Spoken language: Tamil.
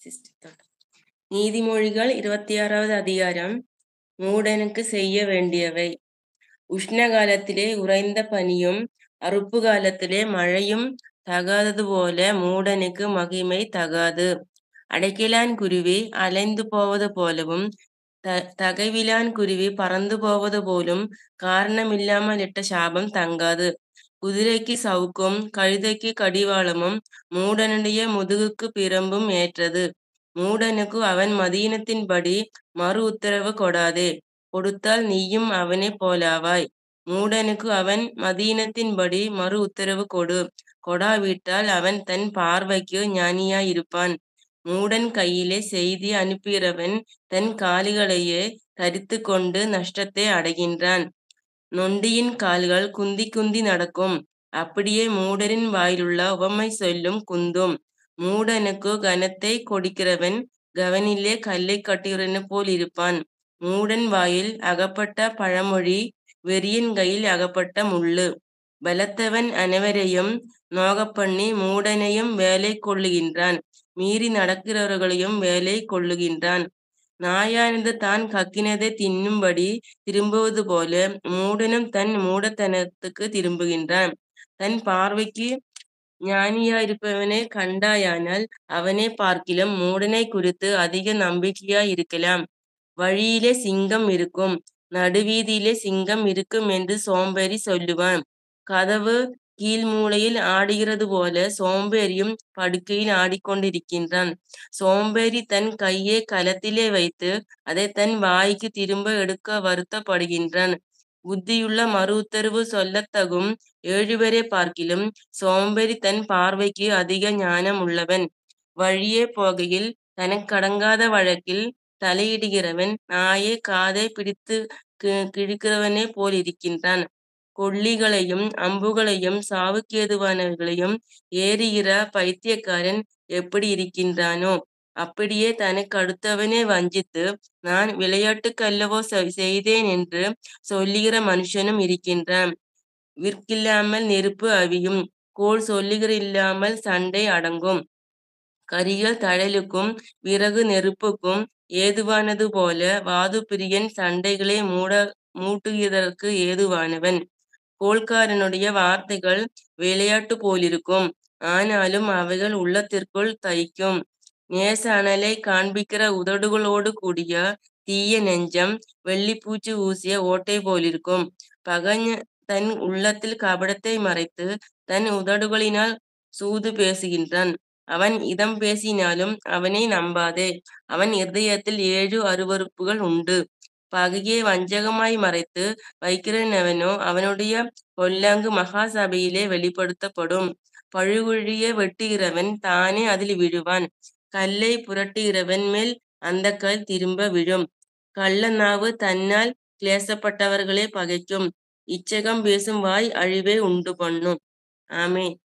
நீதிமொழிகள் இருபத்தி ஆறாவது அதிகாரம் மூடனுக்கு செய்ய வேண்டியவை உஷ்ண காலத்திலே உறைந்த பனியும் அறுப்பு காலத்திலே மழையும் தகாதது போல மூடனுக்கு மகிமை தகாது அடைக்கலான் குருவி அலைந்து போவது போலவும் த தகைவிலான் குருவி பறந்து போவது போலும் காரணமில்லாமல் இட்ட சாபம் தங்காது குதிரைக்கு சவுக்கும் கழுதைக்கு கடிவாளமும் மூடனுடைய முதுகுக்கு பிரம்பும் ஏற்றது மூடனுக்கு அவன் மதீனத்தின்படி மறு உத்தரவு கொடாதே கொடுத்தால் நீயும் அவனைப் போலாவாய் மூடனுக்கு அவன் மதீனத்தின்படி மறு உத்தரவு கொடு கொடாவிட்டால் அவன் தன் பார்வைக்கு ஞானியாயிருப்பான் மூடன் கையிலே செய்தி அனுப்புகிறவன் தன் கால்களையே தரித்துக் கொண்டு நஷ்டத்தை அடைகின்றான் நொண்டியின் கால்கள் குந்தி குந்தி நடக்கும் அப்படியே மூடரின் வாயிலுள்ள உவமை சொல்லும் குந்தும் மூடனுக்கு கனத்தை கொடுக்கிறவன் கவனிலே கல்லை கட்டுகிறவனை போல் இருப்பான் மூடன் வாயில் அகப்பட்ட பழமொழி வெறியன் கையில் அகப்பட்ட முள்ளு பலத்தவன் அனைவரையும் நோகப்பண்ணி மூடனையும் வேலை கொள்ளுகின்றான் மீறி நடக்கிறவர்களையும் வேலை கொள்ளுகின்றான் நாயானது தான் கக்கினதை தின்னும்படி திரும்புவது போல மூடனும் தன் மூடத்தனத்துக்கு திரும்புகின்றான் தன் பார்வைக்கு ஞானியாயிருப்பவனை கண்டாயானால் அவனை பார்க்கிலும் மூடனை குறித்து அதிக நம்பிக்கையாய் இருக்கலாம் வழியிலே சிங்கம் இருக்கும் நடுவீதியிலே சிங்கம் இருக்கும் என்று சோம்பேறி சொல்லுவான் கதவு கீழ்மூலையில் ஆடுகிறது போல சோம்பேறியும் படுக்கையில் ஆடிக்கொண்டிருக்கின்றான் சோம்பேறி தன் கையை கலத்திலே வைத்து அதை தன் வாய்க்கு திரும்ப எடுக்க வருத்தப்படுகின்றான் புத்தியுள்ள மறு உத்தரவு சொல்லத்தகும் ஏழுபேரை பார்க்கிலும் சோம்பேறி தன் பார்வைக்கு அதிக ஞானம் உள்ளவன் வழியே போகையில் தனக்கடங்காத வழக்கில் தலையிடுகிறவன் நாயை காதை பிடித்து கிழிக்கிறவனை போல் இருக்கின்றான் கொள்ளிகளையும் அம்புகளையும் சாவுக்கேதுவானவைகளையும் ஏறுகிற பைத்தியக்காரன் எப்படி இருக்கின்றானோ அப்படியே தனக்கு அடுத்தவனை வஞ்சித்து நான் விளையாட்டுக்கல்லவோ செய்தேன் என்று சொல்லுகிற மனுஷனும் இருக்கின்றான் விற்கில்லாமல் நெருப்பு அவியும் கோல் சொல்லுகிற இல்லாமல் சண்டை அடங்கும் கரிகள் தழலுக்கும் விறகு நெருப்புக்கும் ஏதுவானது போல வாதுப்பிரியன் சண்டைகளை மூட மூட்டுகிறதற்கு ஏதுவானவன் கோல்காரனுடைய வார்த்தைகள் விளையாட்டு போலிருக்கும் ஆனாலும் அவைகள் உள்ளத்திற்குள் தைக்கும் நேச அனலை காண்பிக்கிற உதடுகளோடு கூடிய தீய நெஞ்சம் வெள்ளிப்பூச்சி ஊசிய ஓட்டை போலிருக்கும் பகஞ தன் உள்ளத்தில் கபடத்தை மறைத்து தன் உதடுகளினால் சூது பேசுகின்றான் அவன் இதம் பேசினாலும் அவனை நம்பாதே அவன் இருதயத்தில் ஏழு அருவறுப்புகள் உண்டு பகையை வஞ்சகமாய் மறைத்து வைக்கிறவனோ அவனுடைய பொல்லாங்கு மகா சபையிலே வெளிப்படுத்தப்படும் பழுகுழிய வெட்டுகிறவன் தானே அதில் விழுவான் கல்லை புரட்டுகிறவன் மேல் அந்த கல் திரும்ப விழும் கள்ள நாவு தன்னால் கிளேசப்பட்டவர்களே பகைக்கும் இச்சகம் பேசும் வாய் அழிவை உண்டு பண்ணும் ஆமே